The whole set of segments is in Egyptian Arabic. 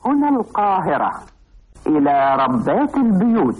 هنا القاهرة إلى ربات البيوت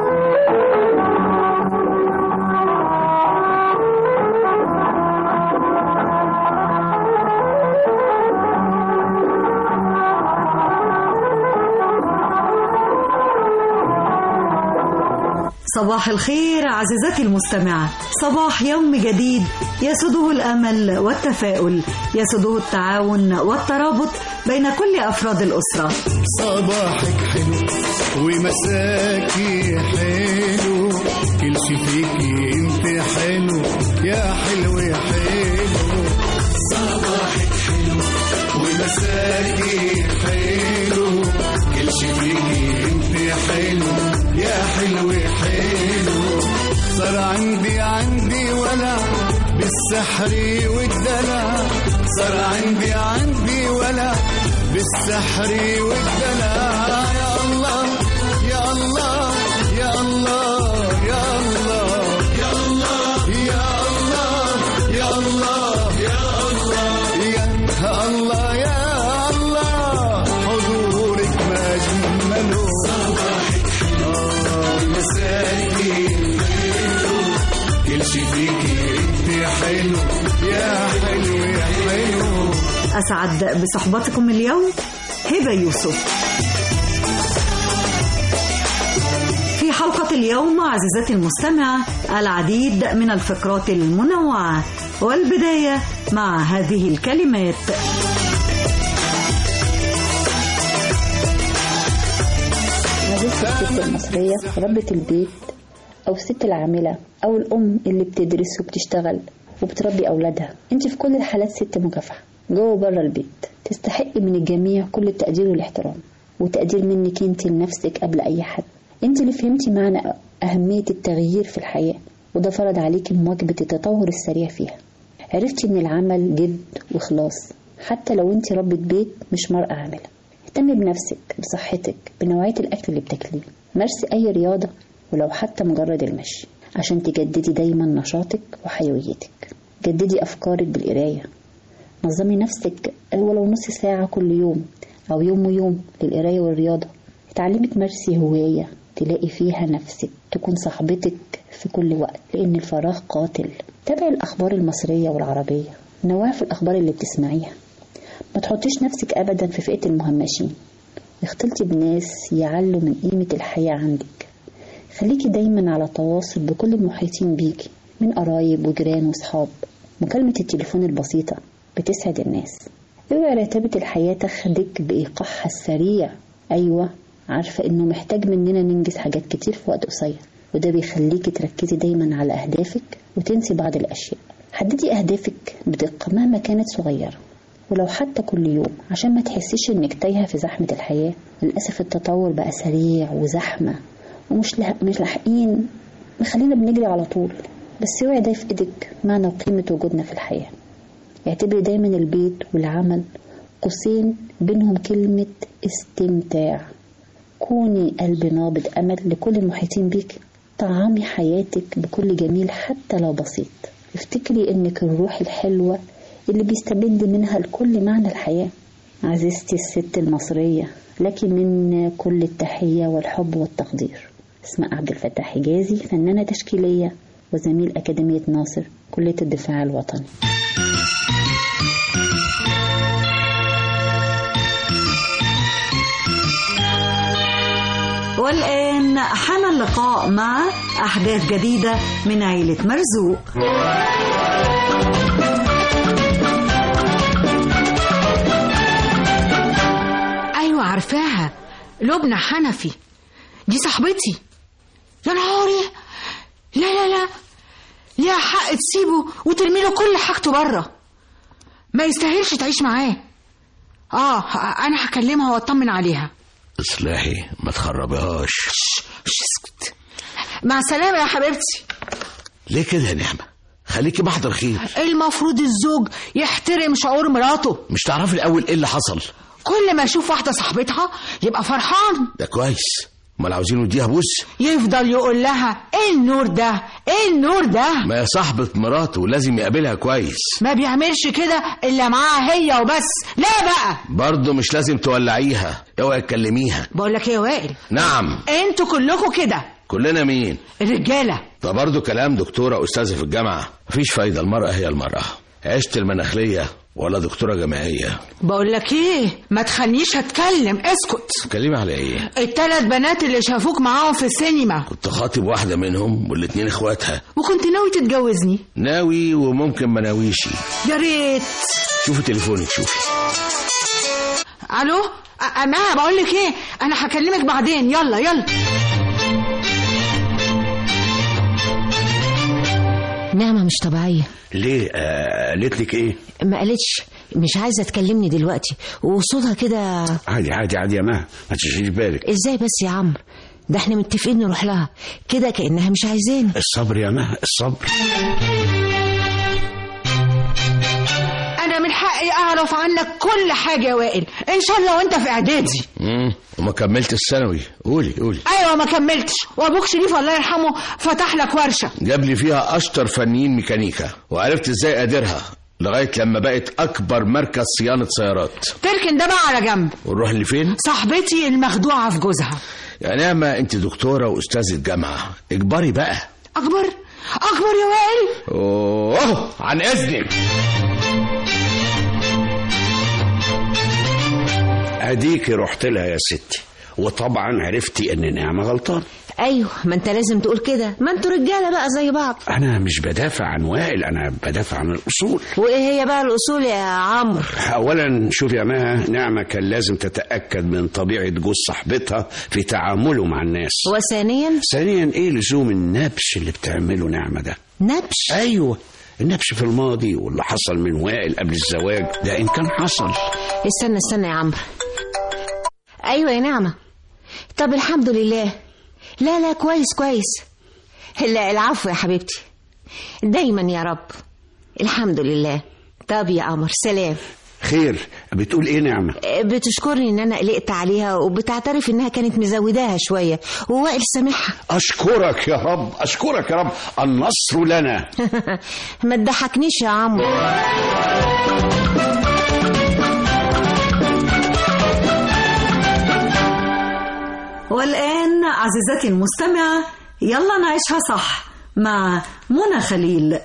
صباح الخير عزيزتي المستمعة صباح يوم جديد يسده الأمل والتفاؤل يسده التعاون والترابط بين كل أفراد الأسرة صباحك حلو ومساكي حلو كل شي فيكي انت حلو يا حلو يا حلو صباحك حلو ومساكي حلو كل شي فيكي انت حلو يا حلو يا حلو صار عندي عندي ولا بالسحر والدلع صار عندي عندي ولا بالسحر والدلع يا الله يا الله يا الله يا الله يا الله يا الله يا الله يا الله يا الله يا الله حضورك ما جمله صباحك حلو مساكي حلو كل شي فيكي انت حلو يا حلو يا حلو أسعد بصحبتكم اليوم هبة يوسف في حلقة اليوم عزيزتي المستمعة العديد من الفقرات المنوعة والبداية مع هذه الكلمات عزيزتي الست المصرية ربة البيت أو الست العاملة أو الأم اللي بتدرس وبتشتغل وبتربي أولادها أنت في كل الحالات ست مكافحة جوه وبره البيت تستحقي من الجميع كل التقدير والاحترام وتقدير منك أنت لنفسك قبل أي حد أنت اللي فهمتي معنى أهمية التغيير في الحياة وده فرض عليكي مواكبة التطور السريع فيها عرفتي إن العمل جد وخلاص حتى لو أنت ربة بيت مش مرأة عاملة اهتمي بنفسك بصحتك بنوعية الأكل اللي بتاكليه مارسي أي رياضة ولو حتى مجرد المشي عشان تجددي دايما نشاطك وحيويتك جددي أفكارك بالقراية نظمي نفسك ولو نص ساعة كل يوم أو يوم ويوم للقراية والرياضة اتعلمي تمارسي هواية تلاقي فيها نفسك تكون صاحبتك في كل وقت لأن الفراغ قاتل تابعي الأخبار المصرية والعربية نوعي في الأخبار اللي بتسمعيها ما تحطيش نفسك أبدا في فئة المهمشين اختلطي بناس يعلوا من قيمة الحياة عندك خليكي دايما على تواصل بكل المحيطين بيكي من قرايب وجيران وصحاب مكالمة التليفون البسيطة بتسعد الناس اوعي رتابة الحياة تاخدك بإيقاعها السريع أيوة عارفة إنه محتاج مننا ننجز حاجات كتير في وقت قصير وده بيخليكي تركزي دايما على أهدافك وتنسي بعض الأشياء حددي أهدافك بدقة مهما كانت صغيرة ولو حتى كل يوم عشان ما تحسيش انك تايهة في زحمة الحياة للأسف التطور بقى سريع وزحمة ومش له... مش لاحقين مخلينا بنجري على طول بس اوعي ده في ايدك معنى وقيمة وجودنا في الحياة اعتبري دايما البيت والعمل قوسين بينهم كلمة استمتاع كوني قلب نابض أمل لكل المحيطين بيك طعامي حياتك بكل جميل حتى لو بسيط افتكري انك الروح الحلوة اللي بيستمد منها الكل معنى الحياة عزيزتي الست المصرية لك من كل التحية والحب والتقدير اسماء عبد الفتاح حجازي فنانة تشكيلية وزميل أكاديمية ناصر كلية الدفاع الوطني والآن حان اللقاء مع أحداث جديدة من عيلة مرزوق ايوه عارفاها لبنى حنفي دي صاحبتي يا نهاري لا لا لا ليها حق تسيبه وترمي له كل حاجته بره ما يستاهلش تعيش معاه اه انا هكلمها واطمن عليها اصلحي ما تخربيهاش مش اسكت مع السلامه يا حبيبتي ليه كده يا نعمة خليكي محضر خير المفروض الزوج يحترم شعور مراته مش تعرفي الاول ايه اللي حصل كل ما يشوف واحده صاحبتها يبقى فرحان ده كويس امال عاوزين نديها بوس يفضل يقول لها ايه النور ده ايه النور ده ما هي صاحبة مراته لازم يقابلها كويس ما بيعملش كده الا معاها هي وبس لا بقى برضه مش لازم تولعيها اوعي تكلميها بقول لك ايه يا وائل نعم انتوا كلكم كده كلنا مين الرجاله ده برضه كلام دكتورة أستاذة في الجامعة مفيش فايدة المرأة هي المرأة عشت المناخلية ولا دكتورة جامعية بقول لك ايه ما تخلينيش اتكلم اسكت تكلمي على ايه الثلاث بنات اللي شافوك معاهم في السينما كنت خاطب واحدة منهم والاتنين اخواتها وكنت ناوي تتجوزني ناوي وممكن ما ناويش يا ريت شوفي تليفونك شوفي الو أ- انا بقول لك ايه انا هكلمك بعدين يلا يلا نعمة مش طبيعية ليه آه، قالت لك ايه ما قالتش مش عايزة تكلمني دلوقتي وصوتها كده عادي عادي عادي يا مها ما تشغليش بالك ازاي بس يا عمرو ده احنا متفقين نروح لها كده كأنها مش عايزاني الصبر يا مها الصبر انا من حقي اعرف عنك كل حاجه يا وائل ان شاء الله وانت في اعدادي امم وما كملت الثانوي قولي قولي ايوه ما كملتش وابوك شريف الله يرحمه فتح لك ورشه جاب لي فيها اشطر فنيين ميكانيكا وعرفت ازاي اديرها لغايه لما بقت اكبر مركز صيانه سيارات تركن ده بقى على جنب ونروح لفين صاحبتي المخدوعه في جوزها يا نعمه انت دكتوره واستاذه جامعه اجبري بقى اكبر اكبر يا وائل اوه عن اذنك اديكي رحت لها يا ستي وطبعا عرفتي ان نعمه غلطان ايوه ما انت لازم تقول كده ما انتوا رجالة بقى زي بعض انا مش بدافع عن وائل انا بدافع عن الاصول وايه هي بقى الاصول يا عمرو اولا شوف يا مها نعمه كان لازم تتاكد من طبيعه جوز صاحبتها في تعامله مع الناس وثانيا ثانيا ايه لزوم النبش اللي بتعمله نعمه ده نبش ايوه النبش في الماضي واللي حصل من وائل قبل الزواج ده ان كان حصل استنى استنى يا عمرو ايوه يا نعمة طب الحمد لله لا لا كويس كويس لا العفو يا حبيبتي دايما يا رب الحمد لله طب يا قمر سلام خير بتقول ايه نعمه بتشكرني ان انا قلقت عليها وبتعترف انها كانت مزوداها شويه ووائل سامحها اشكرك يا رب اشكرك يا رب النصر لنا ما تضحكنيش يا عمرو والآن عزيزتي المستمعة يلا نعيشها صح مع منى خليل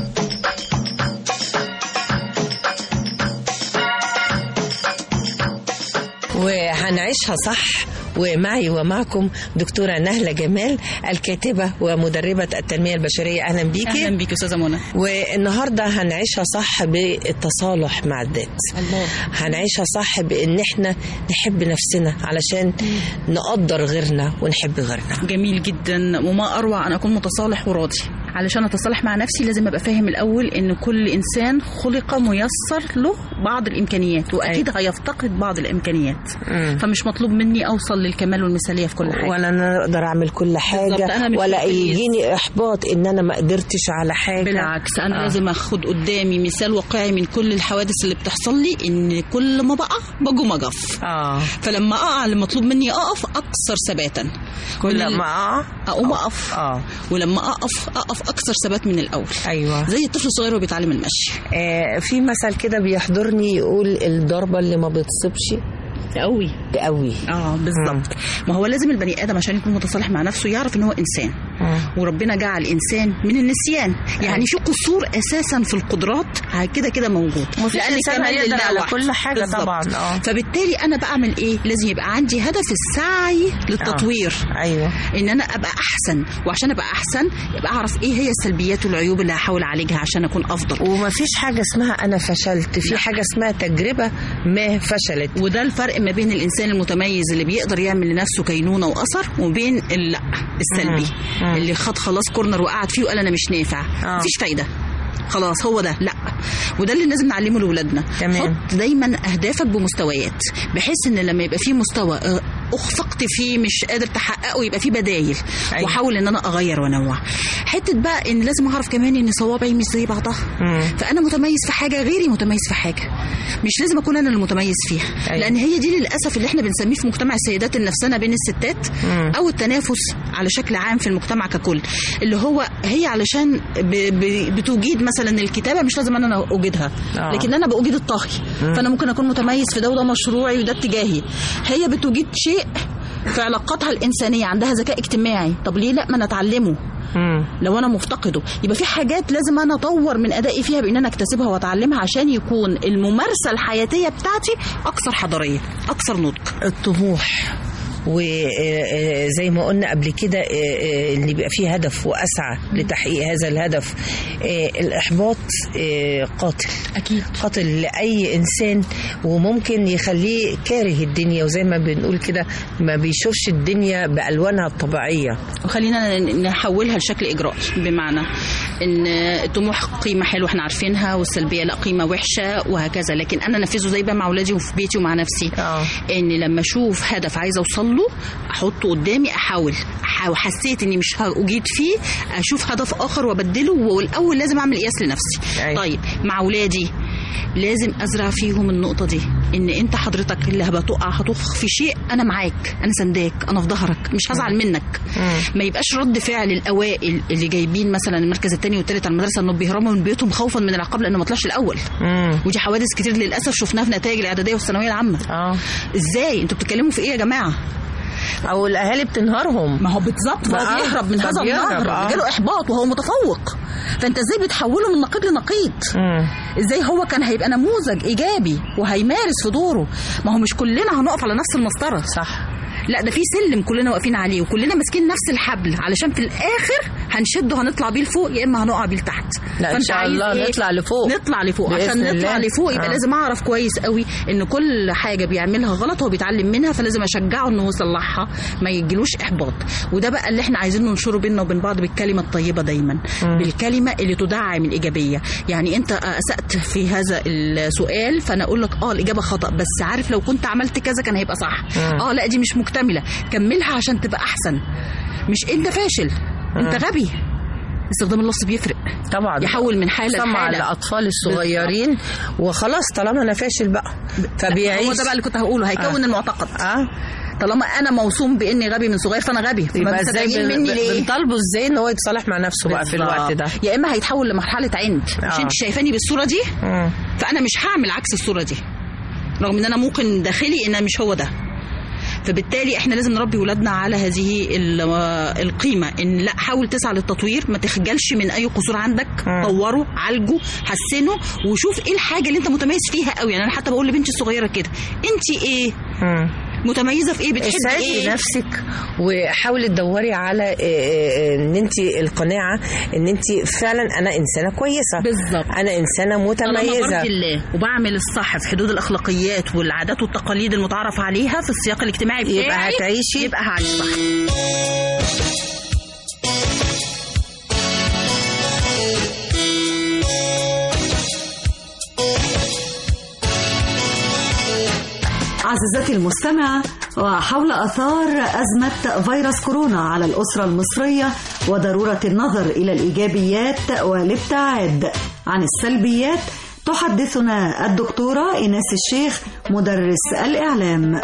وهنعيشها صح ومعي ومعكم دكتورة نهلة جمال الكاتبة ومدربة التنمية البشرية أهلا بيكي اهلا بيكي استاذه منى والنهاردة هنعيشها صح بالتصالح مع الذات الله هنعيشها صح بإن احنا نحب نفسنا علشان نقدر غيرنا ونحب غيرنا جميل جدا وما اروع ان اكون متصالح وراضي علشان اتصالح مع نفسي لازم ابقى فاهم الاول ان كل انسان خلق ميسر له بعض الامكانيات واكيد هيفتقد بعض الامكانيات مم. فمش مطلوب مني اوصل للكمال والمثاليه في كل حاجه ولا انا اقدر اعمل كل بالظبط، حاجه أنا مش ولا مقياس. يجيني احباط ان انا ما قدرتش على حاجه بالعكس انا آه. آه. لازم اخد قدامي مثال واقعي من كل الحوادث اللي بتحصل لي ان كل ما بقع بقوم اقف اه فلما اقع اللي مطلوب مني اقف اكثر ثباتا كل من ال- ما اقع اقوم اقف اه ولما اقف اقف اكثر ثبات من الاول ايوه زي الطفل الصغير وهو بيتعلم المشي آه في مثل كده بيحضرني يقول الضربه اللي ما بتصيبش قوي تقوي اه بالظبط ما هو لازم البني ادم عشان يكون متصالح مع نفسه يعرف ان هو انسان وربنا جعل انسان من النسيان يعني في قصور اساسا في القدرات كده كده موجود مفيش إنسان هيقدر لله على وحده. كل حاجة بالظبط. طبعاً، آه. فبالتالي انا بعمل ايه لازم يبقى عندي هدف السعي للتطوير ايوه ان انا ابقى احسن وعشان ابقى احسن يبقى اعرف ايه هي السلبيات والعيوب اللي هحاول اعالجها عشان اكون افضل ومفيش حاجه اسمها انا فشلت في حاجه اسمها تجربه ما فشلت وده الفرق ما بين الانسان المتميز اللي بيقدر يعمل لنفسه كينونه واثر وبين ال- لا السلبي مم. مم. اللي خد خلاص كورنر وقعد فيه وقال انا مش نافع آه. مفيش فايده خلاص هو ده لا وده اللي لازم نعلمه لاولادنا تمام. حط دايما اهدافك بمستويات بحيث ان لما يبقى في مستوى آه، اخفقت فيه مش قادر تحققه يبقى في بدايل أيوة. واحاول ان انا اغير وانوع حته بقى ان لازم اعرف كمان ان صوابعي مش زي بعضها مم. فانا متميز في حاجه غيري متميز في حاجه مش لازم اكون انا اللي متميز فيها أيوة. لان هي دي للاسف اللي احنا بنسميه في مجتمع السيدات النفسانه بين الستات مم. او التنافس على شكل عام في المجتمع ككل اللي هو هي علشان ب... ب... بتوجيد مثلا الكتابه مش لازم انا اوجدها آه. لكن انا باوجد الطهي فانا ممكن اكون متميز في ده وده مشروعي وده اتجاهي هي بتوجد شيء في علاقاتها الانسانيه عندها ذكاء اجتماعي طب ليه لا ما انا اتعلمه مم. لو انا مفتقده يبقى في حاجات لازم انا اطور من ادائي فيها بان انا اكتسبها واتعلمها عشان يكون الممارسه الحياتيه بتاعتي اكثر حضاريه اكثر نضج الطموح وزي ما قلنا قبل كده آه، آه، اللي بيبقى فيه هدف واسعى لتحقيق هذا الهدف آه، الاحباط آه، قاتل اكيد قاتل لاي انسان وممكن يخليه كاره الدنيا وزي ما بنقول كده ما بيشوفش الدنيا بالوانها الطبيعيه وخلينا ن- نحولها لشكل اجرائي بمعنى ان الطموح قيمه حلوه احنا عارفينها والسلبيه لا قيمه وحشه وهكذا لكن انا انفذه زي بقى مع اولادي وفي بيتي ومع نفسي آه. ان لما اشوف هدف عايزه اوصل له احطه قدامي احاول أحاول- حسيت اني مش هاجيد فيه اشوف هدف اخر وابدله والاول لازم اعمل قياس لنفسي أيوة. طيب مع اولادي لازم ازرع فيهم النقطه دي ان انت حضرتك اللي هتقع هتخ في شيء انا معاك انا سنداك انا في ظهرك مش هزعل منك ما يبقاش رد فعل الاوائل اللي جايبين مثلا المركز الثاني والثالث على المدرسه انه بيهربوا من بيوتهم خوفا من العقاب لانه ما طلعش الاول مم. ودي حوادث كتير للاسف شفناها في نتائج الاعداديه والثانويه العامه اه ازاي انتوا بتتكلموا في ايه يا جماعه او الاهالي بتنهارهم ما هو بالظبط ما هو بقى. بيهرب من هذا فبيهرب، النهر آه. جاله احباط وهو متفوق فانت ازاي بتحوله من نقيض لنقيض مم. ازاي هو كان هيبقى نموذج ايجابي وهيمارس في دوره ما هو مش كلنا هنقف على نفس المسطره صح لا ده في سلم كلنا واقفين عليه وكلنا ماسكين نفس الحبل علشان في الاخر هنشده هنطلع بيه لفوق يا اما هنقع بيه لتحت لا، إن فأنت شاء عايز الله نطلع لفوق. نطلع لفوق بإذن عشان نطلع الله. لفوق يبقى آه. لازم اعرف كويس قوي ان كل حاجه بيعملها غلط هو بيتعلم منها فلازم اشجعه انه يصلحها ما يجيلوش احباط وده بقى اللي احنا عايزين ننشره بينا وبين بعض بالكلمه الطيبه دايما بالكلمه اللي تدعم الايجابيه يعني انت اسات في هذا السؤال فانا اقول لك اه الاجابه خطا بس عارف لو كنت عملت كذا كان هيبقى صح اه لا دي مش مكتمله كملها عشان تبقى احسن مش انت فاشل انت غبي استخدام اللفظ بيفرق طبعا يحول من حاله سمع لحاله الاطفال الصغيرين وخلاص طالما انا فاشل بقى فبيعيش هو ده بقى اللي كنت هقوله هيكون آه. المعتقد اه طالما انا موسوم باني غبي من صغير فانا غبي يبقى فما ازاي مستنيين بن- مني ليه بنطالبه ازاي ان هو يتصالح مع نفسه بقى في بالظبط. الوقت ده يا اما هيتحول لمرحله عند مش آه. انت شايفاني بالصوره دي مم. فانا مش هعمل عكس الصوره دي رغم ان انا ممكن داخلي ان مش هو ده فبالتالي احنا لازم نربي ولادنا على هذه ال- القيمه ان لا حاول تسعى للتطوير ما تخجلش من اي قصور عندك مم. طوره عالجه حسنه وشوف ايه الحاجه اللي انت متميز فيها قوي يعني انا حتى بقول لبنتي الصغيره كده انت ايه مم. متميزه في ايه بتحبي اسعدي ايه نفسك وحاولي تدوري على آه، آه، ان انت القناعه ان انت فعلا انا انسانه كويسه بالظبط. انا انسانه انا متميزه برضي الله وبعمل الصح في حدود الاخلاقيات والعادات والتقاليد المتعارف عليها في السياق الاجتماعي بتاعي يبقى هتعيشي- يبقى هعيش صح عزيزتي المستمعة وحول أثار أزمة فيروس كورونا على الأسرة المصرية وضرورة النظر إلى الإيجابيات والابتعاد عن السلبيات تحدثنا الدكتورة إيناس الشيخ مدرس الإعلام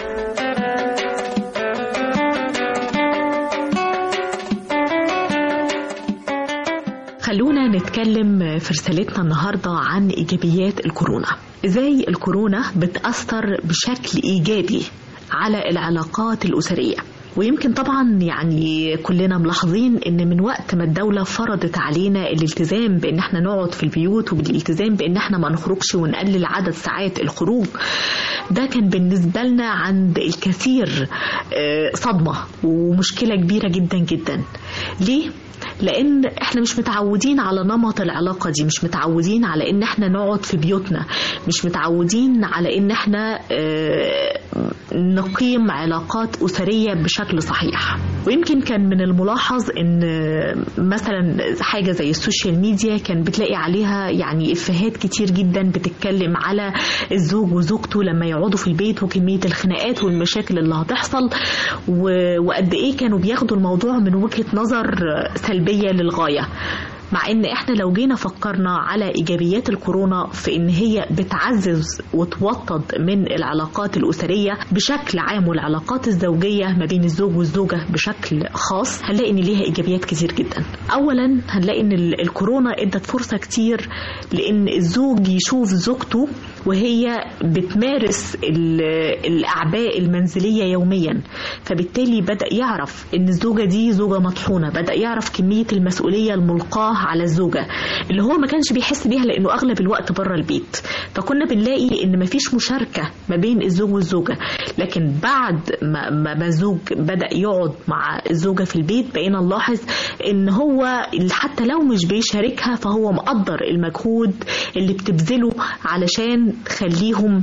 خلونا نتكلم في رسالتنا النهاردة عن إيجابيات الكورونا إزاي الكورونا بتأثر بشكل إيجابي على العلاقات الأسرية ويمكن طبعا يعني كلنا ملاحظين ان من وقت ما الدولة فرضت علينا الالتزام بان احنا نقعد في البيوت وبالالتزام بان احنا ما نخرجش ونقلل عدد ساعات الخروج ده كان بالنسبة لنا عند الكثير آه، صدمة ومشكلة كبيرة جدا جدا ليه؟ لان احنا مش متعودين على نمط العلاقه دي مش متعودين على ان احنا نقعد في بيوتنا مش متعودين على ان احنا آه، نقيم علاقات اسريه بشكل صحيح ويمكن كان من الملاحظ ان مثلا حاجه زي السوشيال ميديا كان بتلاقي عليها يعني افيهات كتير جدا بتتكلم على الزوج وزوجته لما هيقعدوا في البيت وكميه الخناقات والمشاكل اللي هتحصل و- وقد ايه كانوا بياخدوا الموضوع من وجهه نظر سلبيه للغايه مع ان احنا لو جينا فكرنا على ايجابيات الكورونا في ان هي بتعزز وتوطد من العلاقات الاسريه بشكل عام والعلاقات الزوجيه ما بين الزوج والزوجه بشكل خاص هنلاقي ان ليها ايجابيات كتير جدا اولا هنلاقي ان ال- الكورونا ادت فرصه كتير لان الزوج يشوف زوجته وهي بتمارس ال- الاعباء المنزليه يوميا فبالتالي بدا يعرف ان الزوجه دي زوجه مطحونه بدا يعرف كميه المسؤوليه الملقاه على الزوجه اللي هو ما كانش بيحس بيها لانه اغلب الوقت بره البيت فكنا بنلاقي ان مفيش مشاركه ما بين الزوج والزوجه لكن بعد ما ما ما الزوج بدا يقعد مع الزوجه في البيت بقينا نلاحظ ان هو حتى لو مش بيشاركها فهو مقدر المجهود اللي بتبذله علشان تخليهم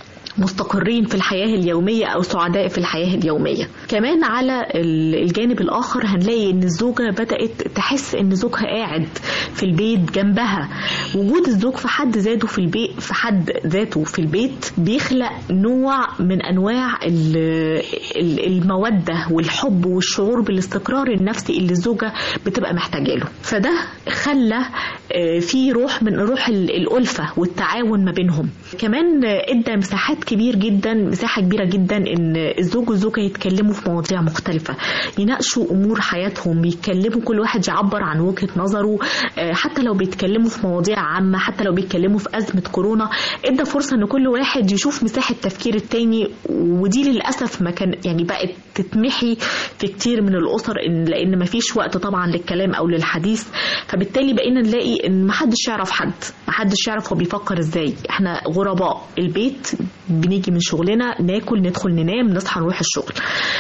مستقرين في الحياة اليومية أو سعداء في الحياة اليومية كمان على ال- الجانب الآخر هنلاقي إن الزوجة بدأت تحس إن زوجها قاعد في البيت جنبها وجود الزوج في حد ذاته في البيت في حد ذاته في البيت بيخلق نوع من أنواع ال- ال- المودة والحب والشعور بالاستقرار النفسي اللي الزوجة بتبقى محتاجة له فده خلى آه، في روح من روح ال- الألفة والتعاون ما بينهم كمان آه، ادى مساحات كبير جدا مساحة كبيرة جدا ان الزوج والزوجة يتكلموا في مواضيع مختلفة يناقشوا امور حياتهم يتكلموا كل واحد يعبر عن وجهة نظره آه، حتى لو بيتكلموا في مواضيع عامة حتى لو بيتكلموا في أزمة كورونا ادى فرصة ان كل واحد يشوف مساحة تفكير التاني ودي للأسف ما كان يعني بقت تتمحي في كتير من الأسر إن لأن ما فيش وقت طبعا للكلام أو للحديث فبالتالي بقينا نلاقي إن محدش يعرف حد محدش يعرف هو بيفكر إزاي إحنا غرباء البيت بنيجي من شغلنا ناكل ندخل ننام نصحى نروح الشغل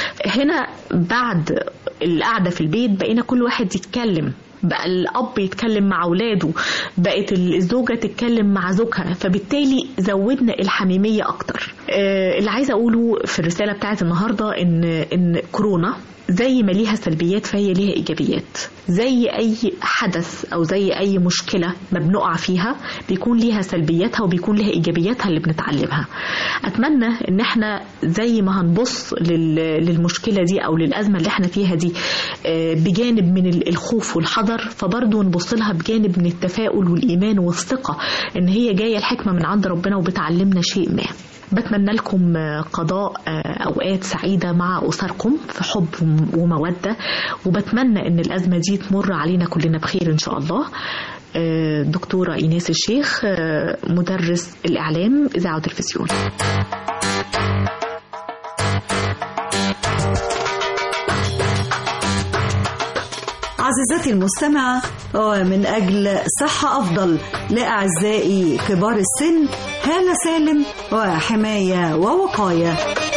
هنا بعد القعدة في البيت بقينا كل واحد يتكلم بقى الأب يتكلم مع أولاده بقت الزوجة تتكلم مع زوجها فبالتالي زودنا الحميمية أكتر آه، اللي عايزة أقوله في الرسالة بتاعت النهاردة إن إن كورونا زي ما ليها سلبيات فهي ليها إيجابيات زي أي حدث أو زي أي مشكلة ما بنقع فيها بيكون ليها سلبياتها وبيكون ليها إيجابياتها اللي بنتعلمها أتمنى إن إحنا زي ما هنبص لل- للمشكلة دي أو للأزمة اللي إحنا فيها دي آه، بجانب من ال- الخوف والحذر فبرضه نبص لها بجانب من التفاؤل والإيمان والثقة إن هي جاية الحكمة من عند ربنا وبتعلمنا شيء ما بتمنى لكم آه، قضاء آه، أوقات سعيدة مع أسركم في حب ومودة وبتمنى إن الأزمة دي تمر علينا كلنا بخير إن شاء الله آه، دكتورة إيناس الشيخ آه، مدرس الإعلام إذاعة وتلفزيون عزيزتي المستمعة ومن أجل صحة أفضل لأعزائي كبار السن هالة سالم وحماية ووقاية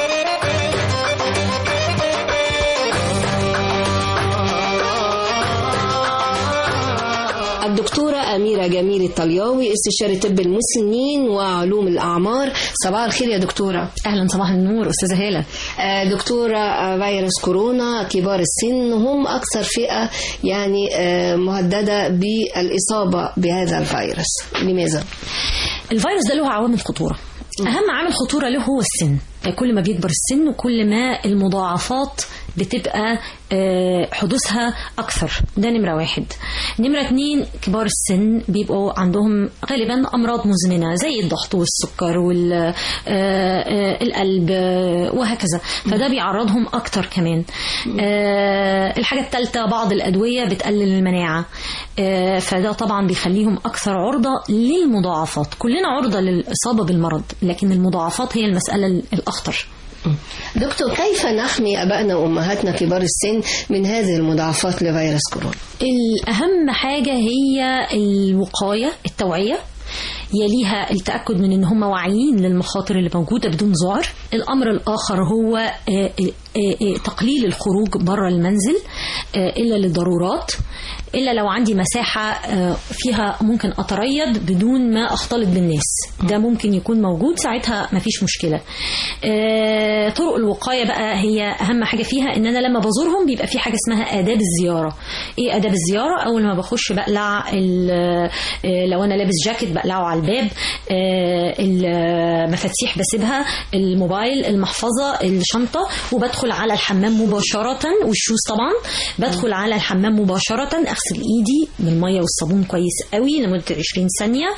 الدكتورة أميرة جميل الطلياوي استشاري طب المسنين وعلوم الأعمار صباح الخير يا دكتورة اهلا صباح النور استاذه هاله آه، دكتورة آه، فيروس كورونا كبار السن هم أكثر فئة يعني آه، مهددة بالإصابة بهذا الفيروس لماذا؟ الفيروس ده له عوامل خطوره اهم عامل خطوره له هو السن كل ما بيكبر السن وكل ما المضاعفات بتبقى آه، حدوثها اكثر ده نمره واحد نمره اتنين كبار السن بيبقوا عندهم غالبا امراض مزمنه زي الضغط والسكر والقلب وهكذا فده بيعرضهم اكتر كمان آه، الحاجه الثالثه بعض الادويه بتقلل المناعه آه، فده طبعا بيخليهم اكثر عرضه للمضاعفات كلنا عرضه للاصابه بالمرض لكن المضاعفات هي المساله الاخطر دكتور كيف نحمي أبائنا وأمهاتنا كبار السن من هذه المضاعفات لفيروس كورونا؟ الأهم حاجة هي الوقاية التوعية يليها التأكد من أن هم واعيين للمخاطر اللي موجودة بدون ذعر الأمر الآخر هو آه، آه، آه، تقليل الخروج بره المنزل آه، الا للضرورات الا لو عندي مساحه آه، فيها ممكن اتريض بدون ما اختلط بالناس ده ممكن يكون موجود ساعتها مفيش مشكله آه، طرق الوقايه بقى هي اهم حاجه فيها ان انا لما بزورهم بيبقى في حاجه اسمها اداب الزياره ايه اداب الزياره اول ما بخش بقلع ال- آه، لو انا لابس جاكيت بقلعه على الباب آه، المفاتيح بسيبها الموبايل المحفظه الشنطه وبدخل على الحمام مباشره والشوز طبعا بدخل على الحمام مباشره اغسل ايدي بالميه والصابون كويس قوي لمده 20 ثانيه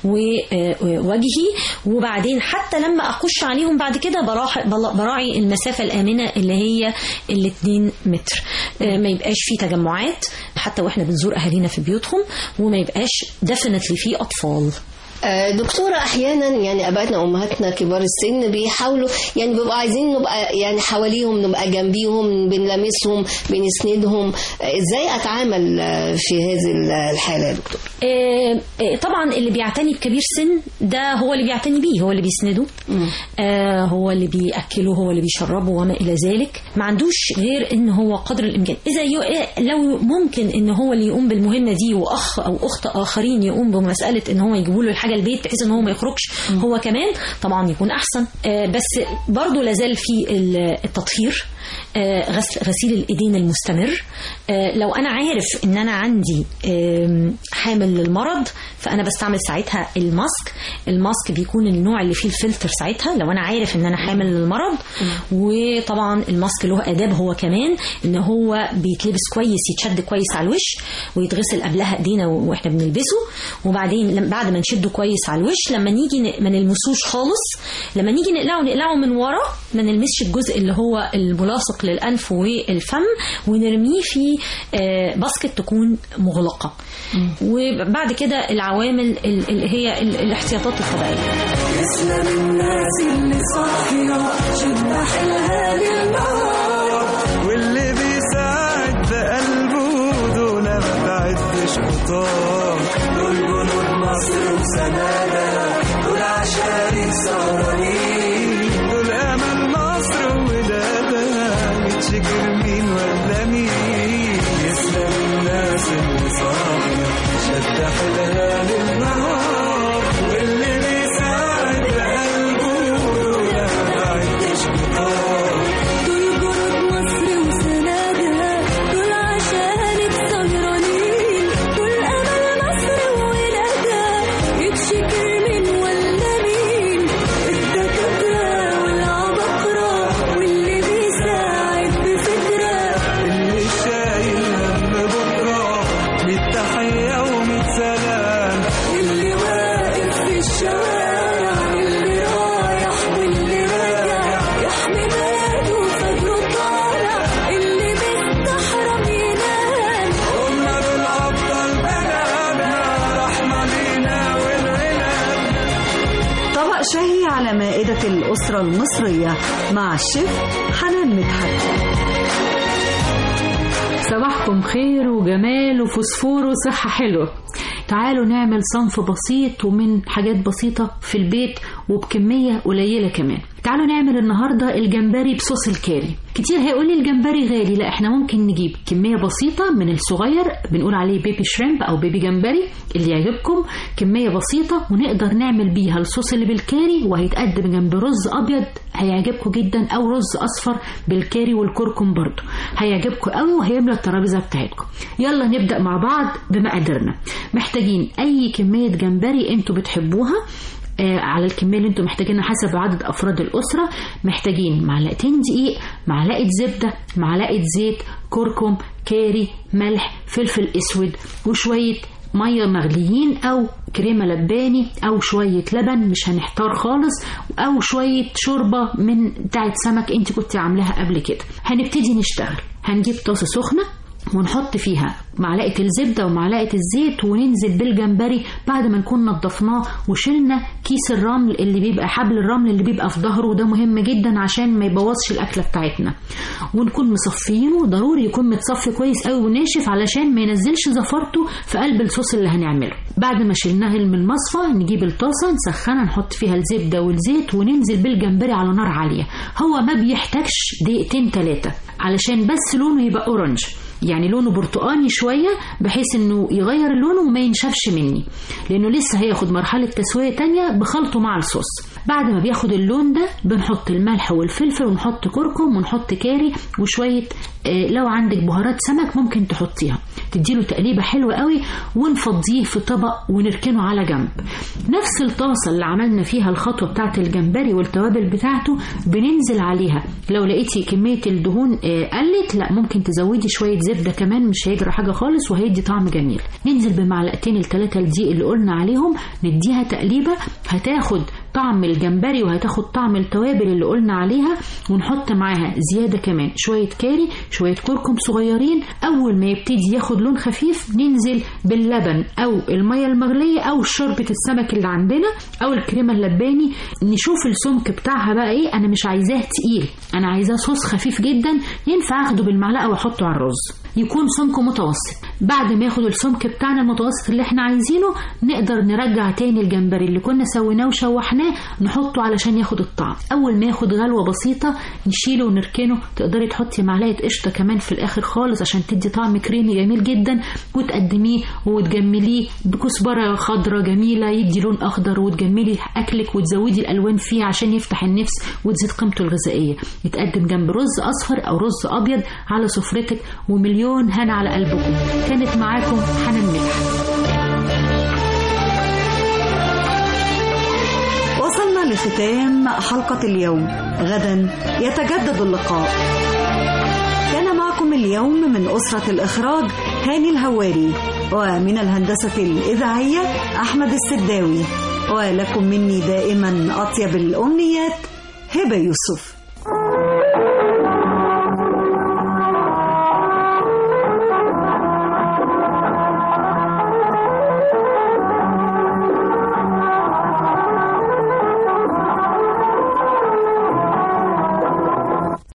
ووجهي وبعدين حتى لما اخش عليهم بعد كده براح- بلا- براعي المسافه الامنه اللي هي ال 2 متر آه، ما يبقاش في تجمعات حتى واحنا بنزور اهالينا في بيوتهم وما يبقاش ديفنتلي في اطفال آه، دكتورة أحيانا يعني أبائنا وأمهاتنا كبار السن بيحاولوا يعني بيبقوا عايزين نبقى يعني حواليهم نبقى جنبيهم بنلامسهم بنسندهم آه، إزاي أتعامل آه، في هذه الحالة يا دكتور؟ آه، آه، طبعا اللي بيعتني بكبير سن ده هو اللي بيعتني بيه هو اللي بيسنده آه، هو اللي بيأكله هو اللي بيشربه وما إلى ذلك ما عندوش غير إن هو قدر الإمكان إذا يو- إيه، لو ممكن إن هو اللي يقوم بالمهمة دي وأخ أو أخت آخرين يقوم بمسألة إن هو يجيبوا له الحاجة البيت بحيث إن هو ما يخرجش هو كمان طبعا يكون أحسن آه، بس برضو لازال في ال- التطهير آه، غسل غسيل الايدين المستمر آه، لو انا عارف ان انا عندي آم، حامل للمرض فانا بستعمل ساعتها الماسك الماسك بيكون النوع اللي فيه الفلتر ساعتها لو انا عارف ان انا حامل للمرض وطبعا الماسك له اداب هو كمان ان هو بيتلبس كويس يتشد كويس على الوش ويتغسل قبلها ايدينا واحنا بنلبسه وبعدين لما- بعد ما نشده كويس على الوش لما نيجي ن- ما نلمسوش خالص لما نيجي نقلعه نقلعه من ورا ما نلمسش الجزء اللي هو الملاصق للانف والفم ونرميه في آه، باسكت تكون مغلقه وبعد كده العوامل ال- اللي هي ال- الاحتياطات الطبيعيه اسلم الناس اللي صاحية شد حيلها للنار واللي بيساعد بقلبه دول ما بعدش خطاه دول جنود مصر وسنادة دول عشان سهرانين دول امل مصر ولادها متشكر مين ولا مين يسلم الناس اللي صاحية شد حيلها للنهار واللي بيساعد بقلبه دول ما بعدش خطاه دول جنود مصر وسنادها دول عشانك سهرانين دول أمل مصر وولادها يتشكر من ولا مين الدكاترة والعبقرة واللي بيساعد بفكرة اللي شايل هم بكرة ميت تحية وميت سلام اللي واقف في الشوارع اللي رايح واللي راجع يحمي بلده فجره طالع اللي مستحرم ينام هم دول أبطال بلدنا رحمة لينا والعنب طبق شهي على مائدة الأسرة المصرية مع الشيف حنان مدحت صباحكم خير وجمال وفوسفور وصحة حلوة تعالوا نعمل صنف بسيط ومن حاجات بسيطة في البيت وبكمية قليلة كمان تعالوا نعمل النهاردة الجمبري بصوص الكاري كتير هيقول لي الجمبري غالي لا احنا ممكن نجيب كمية بسيطة من الصغير بنقول عليه بيبي شريمب او بيبي جمبري اللي يعجبكم كمية بسيطة ونقدر نعمل بيها الصوص اللي بالكاري وهيتقدم جنب رز ابيض هيعجبكم جدا او رز اصفر بالكاري والكركم برضو هيعجبكم قوي وهيملى الترابيزه بتاعتكم يلا نبدا مع بعض بمقاديرنا محتاجين اي كميه جمبري انتوا بتحبوها آه، على الكميه اللي انتم محتاجينها حسب عدد افراد الاسره محتاجين معلقتين دقيق معلقه زبده معلقه زيت كركم كاري ملح فلفل اسود وشويه ميه مغليين او كريمه لباني او شويه لبن مش هنحتار خالص او شويه شوربه من بتاعه سمك انت كنت عاملاها قبل كده هنبتدي نشتغل هنجيب طاسه سخنه ونحط فيها معلقة الزبدة ومعلقة الزيت وننزل بالجمبري بعد ما نكون نضفناه وشلنا كيس الرمل اللي بيبقى حبل الرمل اللي بيبقى في ظهره وده مهم جدا عشان ما يبوظش الأكلة بتاعتنا ونكون مصفيينه ضروري يكون متصفي كويس قوي وناشف علشان ما ينزلش زفرته في قلب الصوص اللي هنعمله بعد ما شلناه من المصفى نجيب الطاسة نسخنها نحط فيها الزبدة والزيت وننزل بالجمبري على نار عالية هو ما بيحتاجش دقيقتين ثلاثة علشان بس لونه يبقى اورنج يعني لونه برتقاني شوية بحيث انه يغير لونه وما ينشفش مني لانه لسه هياخد مرحلة تسوية تانية بخلطه مع الصوص بعد ما بياخد اللون ده بنحط الملح والفلفل ونحط كركم ونحط كاري وشوية آه، لو عندك بهارات سمك ممكن تحطيها تديله تقليبة حلوة قوي ونفضيه في طبق ونركنه على جنب نفس الطاسة اللي عملنا فيها الخطوة بتاعت الجمبري والتوابل بتاعته بننزل عليها لو لقيتي كمية الدهون آه، قلت لا ممكن تزودي شوية زبدة كمان مش هيجرى حاجة خالص وهيدي طعم جميل ننزل بمعلقتين التلاتة الدقيق اللي قلنا عليهم نديها تقليبة هتاخد طعم الجمبري وهتاخد طعم التوابل اللي قلنا عليها ونحط معاها زيادة كمان شوية كاري شوية كركم صغيرين أول ما يبتدي ياخد لون خفيف ننزل باللبن أو المية المغلية أو شوربة السمك اللي عندنا أو الكريمة اللباني نشوف السمك بتاعها بقى إيه أنا مش عايزاه تقيل أنا عايزاه صوص خفيف جدا ينفع أخده بالمعلقة وأحطه على الرز يكون سمكه متوسط بعد ما ياخد السمك بتاعنا المتوسط اللي احنا عايزينه نقدر نرجع تاني الجمبري اللي كنا سويناه وشوحناه نحطه علشان ياخد الطعم اول ما ياخد غلوه بسيطه نشيله ونركنه تقدري تحطي معلقه قشطه كمان في الاخر خالص عشان تدي طعم كريمي جميل جدا وتقدميه وتجمليه بكزبره خضراء جميله يدي لون اخضر وتجملي اكلك وتزودي الالوان فيه عشان يفتح النفس وتزيد قيمته الغذائيه يتقدم جنب رز اصفر او رز ابيض على سفرتك ومليون هنا على قلبكم كانت معاكم حنان مدحت وصلنا لختام حلقة اليوم غدا يتجدد اللقاء كان معكم اليوم من أسرة الإخراج هاني الهواري ومن الهندسة الإذاعية أحمد السداوي ولكم مني دائما أطيب الأمنيات هبة يوسف